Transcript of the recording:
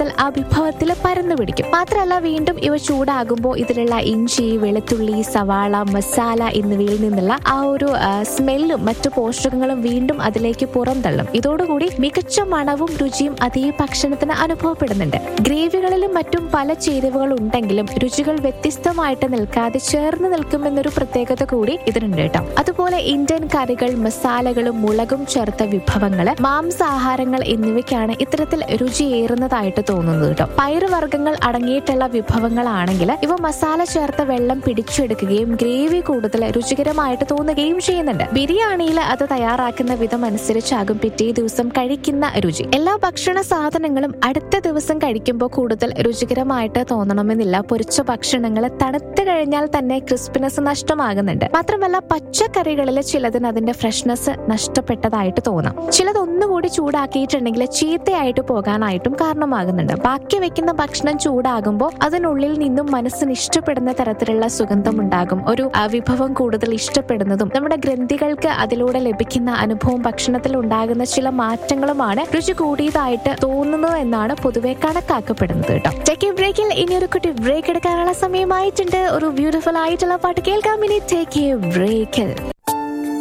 കൂടുതൽ ആ വിഭവത്തിൽ പരന്നു പിടിക്കും മാത്രമല്ല വീണ്ടും ഇവ ചൂടാകുമ്പോൾ ഇതിലുള്ള ഇഞ്ചി വെളുത്തുള്ളി സവാള മസാല എന്നിവയിൽ നിന്നുള്ള ആ ഒരു ആ, സ്മെല്ലും മറ്റു പോഷകങ്ങളും വീണ്ടും അതിലേക്ക് പുറന്തള്ളും ഇതോടുകൂടി മികച്ച മണവും രുചിയും അതേ ഭക്ഷണത്തിന് അനുഭവപ്പെടുന്നുണ്ട് ഗ്രേവികളിലും മറ്റും പല ചേരുവകൾ ഉണ്ടെങ്കിലും രുചികൾ വ്യത്യസ്തമായിട്ട് നിൽക്കാതെ ചേർന്ന് നിൽക്കുമെന്നൊരു പ്രത്യേകത കൂടി ഇതിനുണ്ട് കേട്ടോ അതുപോലെ ഇന്ത്യൻ കറികൾ മസാലകളും മുളകും ചേർത്ത വിഭവങ്ങള് മാംസാഹാരങ്ങൾ എന്നിവയ്ക്കാണ് ഇത്തരത്തിൽ രുചിയേറുന്നതായിട്ട് തോന്നുന്നത് കേട്ടോ പയറുവർഗ്ഗങ്ങൾ അടങ്ങിയിട്ടുള്ള വിഭവങ്ങളാണെങ്കിൽ ഇവ മസാല ചേർത്ത വെള്ളം പിടിച്ചെടുക്കുകയും ഗ്രേവി കൂടുതൽ രുചികരമായിട്ട് തോന്നുകയും ചെയ്യുന്നുണ്ട് ബിരിയാണിയിൽ അത് തയ്യാറാക്കുന്ന വിധം അനുസരിച്ചാകും പിറ്റേ ദിവസം കഴിക്കുന്ന രുചി എല്ലാ ഭക്ഷണ സാധനങ്ങളും അടുത്ത ദിവസം കഴിക്കുമ്പോൾ കൂടുതൽ രുചികരമായിട്ട് തോന്നണമെന്നില്ല പൊരിച്ച ഭക്ഷണങ്ങൾ തണുത്ത് കഴിഞ്ഞാൽ തന്നെ ക്രിസ്പിനെസ് നഷ്ടമാകുന്നുണ്ട് മാത്രമല്ല പച്ചക്കറികളിൽ ചിലതിന് അതിന്റെ ഫ്രഷ്നെസ് നഷ്ടപ്പെട്ടതായിട്ട് തോന്നാം ചിലത് ഒന്നുകൂടി ചൂടാക്കിയിട്ടുണ്ടെങ്കിൽ ചീത്തയായിട്ട് പോകാനായിട്ടും കാരണമാകുന്നുണ്ട് ബാക്കി വെക്കുന്ന ഭക്ഷണം ചൂടാകുമ്പോൾ അതിനുള്ളിൽ നിന്നും മനസ്സിന് ഇഷ്ടപ്പെടുന്ന തരത്തിലുള്ള സുഗന്ധം ഉണ്ടാകും ഒരു ആ, വിഭവം കൂടുതൽ ഇഷ്ടപ്പെടുന്നതും നമ്മുടെ ഗ്രന്ഥികൾക്ക് അതിലൂടെ ലഭിക്കുന്ന അനുഭവം ഭക്ഷണത്തിൽ ഉണ്ടാകുന്ന ചില മാറ്റങ്ങളുമാണ് രുചി കൂടിയതായിട്ട് തോന്നുന്നത് എന്നാണ് പൊതുവെ കണക്കാക്കപ്പെടുന്നത് കേട്ടോ ടേക്ക് ബ്രേക്കിൽ ഇനി ഒരു കുട്ടി ബ്രേക്ക് എടുക്കാനുള്ള സമയമായിട്ടുണ്ട് ഒരു ബ്യൂട്ടിഫുൾ ആയിട്ടുള്ള പാട്ട് കേൾക്കാം ഇനി ടേക്ക് ബ്രേക്കിൽ